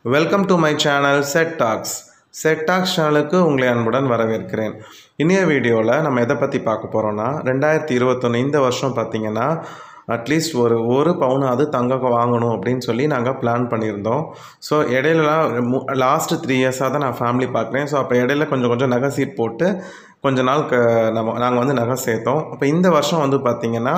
welcome to my channel set talks set talks சேனலுக்கு உங்களை அன்புடன் வரவேற்கிறேன் இனிய வீடியோவில் நம்ம எதை பற்றி பார்க்க போகிறோன்னா ரெண்டாயிரத்தி இருபத்தொன்று இந்த வருஷம் பார்த்திங்கன்னா அட்லீஸ்ட் ஒரு ஒரு பவுனாவது தங்கம் வாங்கணும் அப்படின்னு சொல்லி நாங்கள் பிளான் பண்ணியிருந்தோம் ஸோ இடையிலலாம் லாஸ்ட்டு த்ரீ இயர்ஸாக தான் நான் ஃபேமிலி பார்க்குறேன் ஸோ அப்போ இடையில கொஞ்சம் கொஞ்சம் நகை சீட் போட்டு கொஞ்ச நாள் க நம்ம நாங்கள் வந்து நகை சேர்த்தோம் அப்போ இந்த வருஷம் வந்து பார்த்திங்கன்னா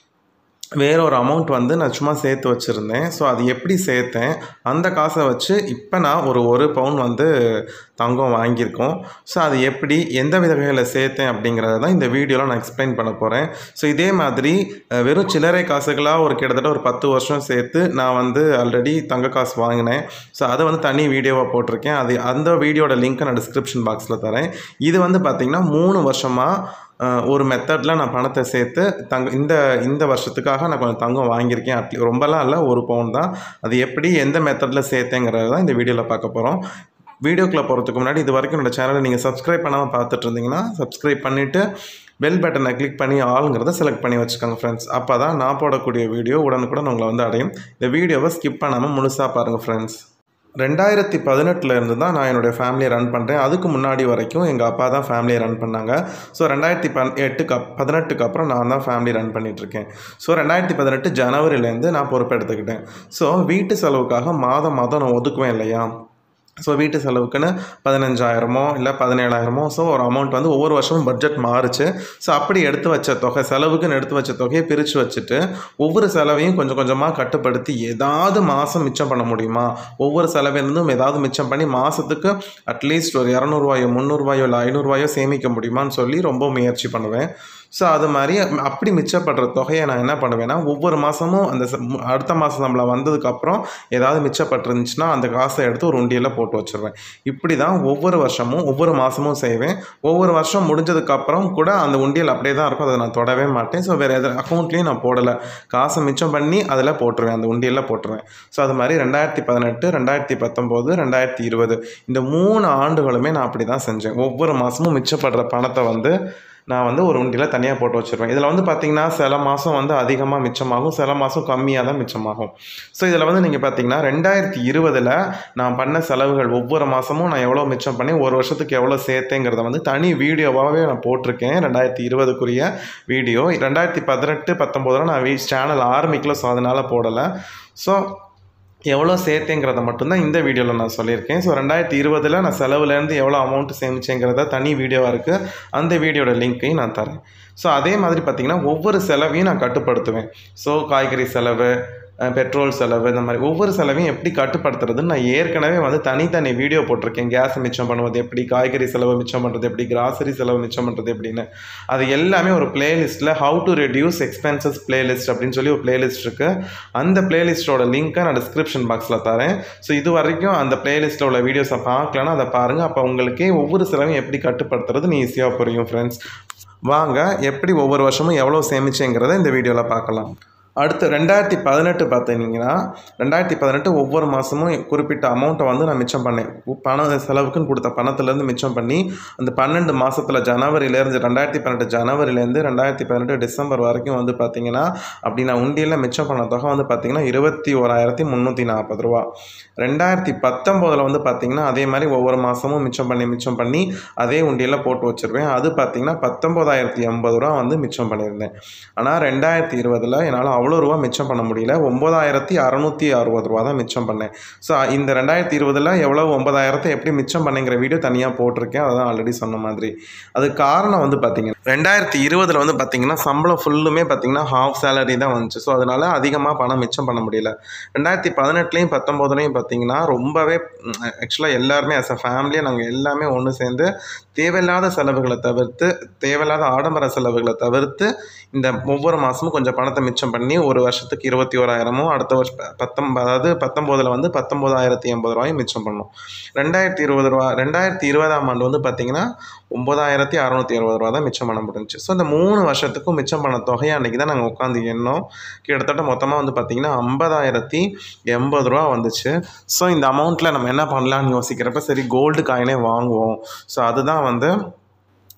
வேற ஒரு அமௌண்ட் வந்து நான் சும்மா சேர்த்து வச்சுருந்தேன் ஸோ அது எப்படி சேர்த்தேன் அந்த காசை வச்சு இப்போ நான் ஒரு ஒரு பவுன் வந்து தங்கம் வாங்கியிருக்கோம் ஸோ அது எப்படி எந்த வித வகையில் சேர்த்தேன் அப்படிங்கிறத தான் இந்த வீடியோவில் நான் எக்ஸ்பிளைன் பண்ண போகிறேன் ஸோ இதே மாதிரி அஹ், வெறும் சில்லறை காசுகளாக ஒரு கிட்டத்தட்ட ஒரு பத்து வருஷம் சேர்த்து நான் வந்து ஆல்ரெடி தங்க காசு வாங்கினேன் ஸோ அதை வந்து தனி வீடியோவாக போட்டிருக்கேன் அது அந்த வீடியோட லிங்க்கை நான் டிஸ்கிரிப்ஷன் பாக்ஸில் தரேன் இது வந்து பார்த்திங்கன்னா மூணு வருஷமாக அஹ் ஒரு மெத்தடில் நான் பணத்தை சேர்த்து தங்க இந்த இந்த வருஷத்துக்காக நான் கொஞ்சம் தங்கம் வாங்கியிருக்கேன் அட்லி ரொம்பலாம் இல்லை ஒரு பவுன் தான் அது எப்படி எந்த மெத்தடில் சேர்த்தேங்கிறது தான் இந்த வீடியோவில் பார்க்க போகிறோம் வீடியோக்குள்ளே போகிறதுக்கு முன்னாடி இது வரைக்கும் என்னோட சேனலை நீங்கள் சப்ஸ்கிரைப் பண்ணாமல் பார்த்துட்டு இருந்தீங்கன்னா சப்ஸ்கிரைப் பண்ணிவிட்டு பெல் பட்டனை கிளிக் பண்ணி ஆளுங்கிறத செலக்ட் பண்ணி வச்சுக்கோங்க ஃப்ரெண்ட்ஸ் அப்போ தான் நான் போடக்கூடிய வீடியோ உடனுக்குடன் உங்களை வந்து அடையும் இந்த வீடியோவை ஸ்கிப் பண்ணாமல் முழுசாக பாருங்கள் ஃப்ரெண்ட்ஸ் ரெண்டாயிரத்தி பதினெட்டில் இருந்து தான் நான் என்னுடைய ஃபேமிலியை ரன் பண்ணுறேன் அதுக்கு முன்னாடி வரைக்கும் எங்கள் அப்பா தான் ஃபேமிலியை ரன் பண்ணாங்க ஸோ ரெண்டாயிரத்தி பன் எட்டுக்கு அப் பதினெட்டுக்கு அப்புறம் நான் தான் ஃபேமிலி ரன் பண்ணிகிட்ருக்கேன் ஸோ ரெண்டாயிரத்தி பதினெட்டு ஜனவரிலேருந்து நான் பொறுப்பெடுத்துக்கிட்டேன் ஸோ வீட்டு செலவுக்காக மாதம் மாதம் நான் ஒதுக்குவேன் இல்லையா ஸோ வீட்டு செலவுக்குன்னு பதினஞ்சாயிரமோ இல்லை பதினேழாயிரமோ ஸோ ஒரு அமௌண்ட் வந்து ஒவ்வொரு வருஷமும் பட்ஜெட் மாறுச்சு ஸோ அப்படி எடுத்து வச்ச தொகை செலவுக்குன்னு எடுத்து வச்ச தொகையை பிரித்து வச்சுட்டு ஒவ்வொரு செலவையும் கொஞ்சம் கொஞ்சமாக கட்டுப்படுத்தி ஏதாவது மாதம் மிச்சம் பண்ண முடியுமா ஒவ்வொரு செலவிலிருந்தும் ஏதாவது மிச்சம் பண்ணி மாதத்துக்கு அட்லீஸ்ட் ஒரு இரநூறுவாயோ முந்நூறுவாயோ இல்லை ஐநூறுரூவாயோ சேமிக்க முடியுமான்னு சொல்லி ரொம்ப முயற்சி பண்ணுவேன் ஸோ அது மாதிரி அப்படி மிச்சப்படுற தொகையை நான் என்ன பண்ணுவேன்னா ஒவ்வொரு மாதமும் அந்த ச- மு- அடுத்த மாதம் நம்மளை வந்ததுக்கப்புறம் ஏதாவது மிச்சப்பட்டிருந்துச்சுன்னா அந்த காசை எடுத்து ஒரு உண்டியலில் போட்டு வச்சிருவேன் இப்படி தான் ஒவ்வொரு வருஷமும் ஒவ்வொரு மாதமும் செய்வேன் ஒவ்வொரு வருஷம் முடிஞ்சதுக்கப்புறம் கூட அந்த உண்டியல் அப்படியே தான் இருக்கும் அதை நான் தொடவே மாட்டேன் ஸோ வேறு எது அக்கௌண்ட்லேயும் நான் போடலை காசை மிச்சம் பண்ணி அதில் போட்டுருவேன் அந்த உண்டியலில் போட்டுருவேன் ஸோ அது மாதிரி ரெண்டாயிரத்தி பதினெட்டு ரெண்டாயிரத்தி பத்தொம்போது ரெண்டாயிரத்தி இருபது இந்த மூணு ஆண்டுகளுமே நான் அப்படி தான் செஞ்சேன் ஒவ்வொரு மாதமும் மிச்சப்படுற பணத்தை வந்து நான் வந்து ஒரு உண்டியில் தனியாக போட்டு வச்சுருவேன் இதில் வந்து பார்த்திங்கன்னா சில மாதம் வந்து அதிகமாக மிச்சமாகும் சில மாதம் கம்மியாக தான் மிச்சமாகும் ஸோ இதில் வந்து நீங்கள் பார்த்தீங்கன்னா ரெண்டாயிரத்தி இருபதில் நான் பண்ண செலவுகள் ஒவ்வொரு மாதமும் நான் எவ்வளோ மிச்சம் பண்ணி ஒரு வருஷத்துக்கு எவ்வளோ சேர்த்தேங்கிறத வந்து தனி வீடியோவாகவே நான் போட்டிருக்கேன் ரெண்டாயிரத்தி இருபதுக்குரிய வீடியோ ரெண்டாயிரத்தி பதினெட்டு பத்தொம்போதில் நான் வீ சேனல் ஆரம்பிக்கல ஸோ அதனால் போடலை ஸோ எவ்வளோ சேர்த்தேங்கிறத மட்டும்தான் இந்த வீடியோவில் நான் சொல்லியிருக்கேன் ஸோ ரெண்டாயிரத்தி இருபதில் நான் செலவுலேருந்து எவ்வளோ அமௌண்ட் சேமிச்சேங்கிறத தனி வீடியோவாக இருக்குது அந்த வீடியோட லிங்க்கையும் நான் தரேன் ஸோ அதே மாதிரி பார்த்திங்கன்னா ஒவ்வொரு செலவையும் நான் கட்டுப்படுத்துவேன் ஸோ காய்கறி செலவு அஹ், பெட்ரோல் செலவு இந்த மாதிரி ஒவ்வொரு செலவையும் எப்படி கட்டுப்படுத்துறதுன்னு நான் ஏற்கனவே வந்து தனித்தனி வீடியோ போட்டிருக்கேன் கேஸ் மிச்சம் பண்ணுவது எப்படி காய்கறி செலவு மிச்சம் பண்ணுறது எப்படி கிராசரி செலவு மிச்சம் பண்ணுறது எப்படின்னு அது எல்லாமே ஒரு பிளேலிஸ்ட்டில் how to reduce expenses playlist அப்படின்னு சொல்லி ஒரு பிளேலிஸ்ட் இருக்குது அந்த பிளேலிஸ்ட்டோட லிங்க்கை நான் டிஸ்கிரிப்ஷன் பாக்ஸில் தரேன் ஸோ இது வரைக்கும் அந்த பிளேலிஸ்ட்டில் உள்ள வீடியோஸை பார்க்கலன்னா அதை பாருங்கள் அப்போ உங்களுக்கே ஒவ்வொரு செலவையும் எப்படி கட்டுப்படுத்துறது நீ ஈஸியாக புரியும் ஃப்ரெண்ட்ஸ் வாங்க எப்படி ஒவ்வொரு வருஷமும் எவ்வளோ சேமிச்சேங்கிறத இந்த வீடியோவில் பார்க்கலாம் அடுத்து ரெண்டாயிரத்தி பதினெட்டு பார்த்தீங்கன்னா ரெண்டாயிரத்தி பதினெட்டு ஒவ்வொரு மாதமும் குறிப்பிட்ட அமௌண்ட்டை வந்து நான் மிச்சம் பண்ணேன் பண செலவுக்குன்னு கொடுத்த பணத்துலேருந்து மிச்சம் பண்ணி அந்த பன்னெண்டு மாதத்தில் ஜனவரியிலேருந்து ரெண்டாயிரத்தி பதினெட்டு ஜனவரிலேருந்து ரெண்டாயிரத்தி பதினெட்டு டிசம்பர் வரைக்கும் வந்து பார்த்தீங்கன்னா அப்படி நான் உண்டியலில் மிச்சம் பண்ண தொகை வந்து பார்த்தீங்கன்னா இருபத்தி ஓராயிரத்தி முந்நூற்றி நாற்பது ரூபா ரெண்டாயிரத்தி பத்தொம்போதில் வந்து பார்த்தீங்கன்னா அதே மாதிரி ஒவ்வொரு மாதமும் மிச்சம் பண்ணி மிச்சம் பண்ணி அதே உண்டியலில் போட்டு வச்சுருவேன் அது பார்த்தீங்கன்னா பத்தொம்போதாயிரத்தி எண்பது ரூபா வந்து மிச்சம் பண்ணியிருந்தேன் ஆனால் ரெண்டாயிரத்தி இருபதில் என்னால் அவ்வளோ ரூபா மிச்சம் பண்ண முடியல ஒம்பதாயிரத்தி அறநூற்றி அறுபது ரூபா தான் மிச்சம் பண்ணேன் ஸோ இந்த ரெண்டாயிரத்தி இருபதில் எவ்வளோ ஒன்பதாயிரத்தை எப்படி மிச்சம் பண்ணேங்கிற வீடியோ தனியாக போட்டிருக்கேன் அதான் ஆல்ரெடி சொன்ன மாதிரி அது காரணம் வந்து பார்த்தீங்கன்னா ரெண்டாயிரத்தி இருபதில் வந்து பார்த்தீங்கன்னா சம்பளம் ஃபுல்லுமே பார்த்தீங்கன்னா ஹாஃப் சேலரி தான் வந்துச்சு ஸோ அதனால் அதிகமாக பணம் மிச்சம் பண்ண முடியல ரெண்டாயிரத்தி பதினெட்டுலேயும் பத்தொம்போதுலேயும் பார்த்தீங்கன்னா ரொம்பவே ஆக்சுவலாக எல்லாருமே அஸ் அ ஃபேமிலியாக நாங்கள் எல்லாமே ஒன்று சேர்ந்து தேவையில்லாத செலவுகளை தவிர்த்து தேவையில்லாத ஆடம்பர செலவுகளை தவிர்த்து இந்த ஒவ்வொரு மாதமும் கொஞ்சம் பணத்தை மிச்சம் பண்ணி ஒரு வருஷத்துக்கு இருபத்தி ஓராயிரமும் அடுத்த வருஷம் பத்தொம்ப அதாவது பத்தொம்போதில் வந்து பத்தொம்போதாயிரத்தி எண்பது ரூபாயும் மிச்சம் பண்ணோம் ரெண்டாயிரத்தி இருபது ரூபா ரெண்டாயிரத்தி இருபதாம் ஆண்டு வந்து பார்த்தீங்கன்னா ஒம்பதாயிரத்தி அறநூற்றி அறுபது ரூபா தான் மிச்சம் பண்ண முடிஞ்சுச்சு ஸோ இந்த மூணு வருஷத்துக்கும் மிச்சம் பண்ண தொகையை அன்றைக்கி தான் நாங்கள் உட்காந்து எண்ணோம் கிட்டத்தட்ட மொத்தமாக வந்து பார்த்திங்கன்னா ஐம்பதாயிரத்தி எண்பது ரூபா வந்துச்சு ஸோ இந்த அமௌண்ட்டில் நம்ம என்ன பண்ணலாம்னு யோசிக்கிறப்ப சரி கோல்டு காயினே வாங்குவோம் ஸோ அதுதான் வந்து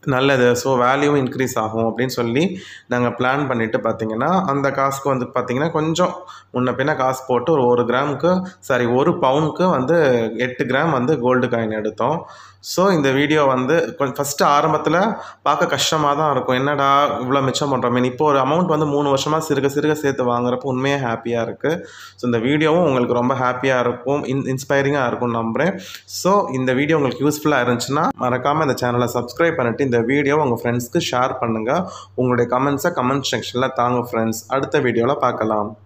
நல்லது ஸோ வேல்யூவும் இன்க்ரீஸ் ஆகும் அப்படின்னு சொல்லி நாங்கள் பிளான் பண்ணிவிட்டு பார்த்தீங்கன்னா அந்த காசுக்கு வந்து பார்த்தீங்கன்னா கொஞ்சம் முன்ன பின்ன காசு போட்டு ஒரு ஒரு கிராமுக்கு சாரி ஒரு பவுனுக்கு வந்து எட்டு கிராம் வந்து கோல்டு காயின் எடுத்தோம் ஸோ இந்த வீடியோ வந்து கொஞ்சம் ஃபஸ்ட்டு ஆரம்பத்தில் பார்க்க கஷ்டமாக தான் இருக்கும் என்னடா இவ்வளோ மிச்சம் பண்ணுறோமே இப்போ ஒரு அமௌண்ட் வந்து மூணு வருஷமாக சிறுக சிறுக சேர்த்து வாங்குறப்போ உண்மையாக ஹாப்பியாக இருக்குது ஸோ இந்த வீடியோவும் உங்களுக்கு ரொம்ப ஹாப்பியாக இருக்கும் இன் இன்ஸ்பைரிங்காக இருக்கும்னு நம்புகிறேன் ஸோ இந்த வீடியோ உங்களுக்கு யூஸ்ஃபுல்லாக இருந்துச்சுன்னா மறக்காமல் இந்த சேனலை சப்ஸ்கிரைப் பண்ணிவிட்டு இந்த வீடியோ உங்கள் ஃப்ரெண்ட்ஸ்க்கு ஷேர் பண்ணுங்கள் உங்களுடைய கமெண்ட்ஸை கமெண்ட் செக்ஷனில் தாங்க ஃப்ரெண்ட்ஸ் அடுத்த வீடியோவில் பார்க்கலாம்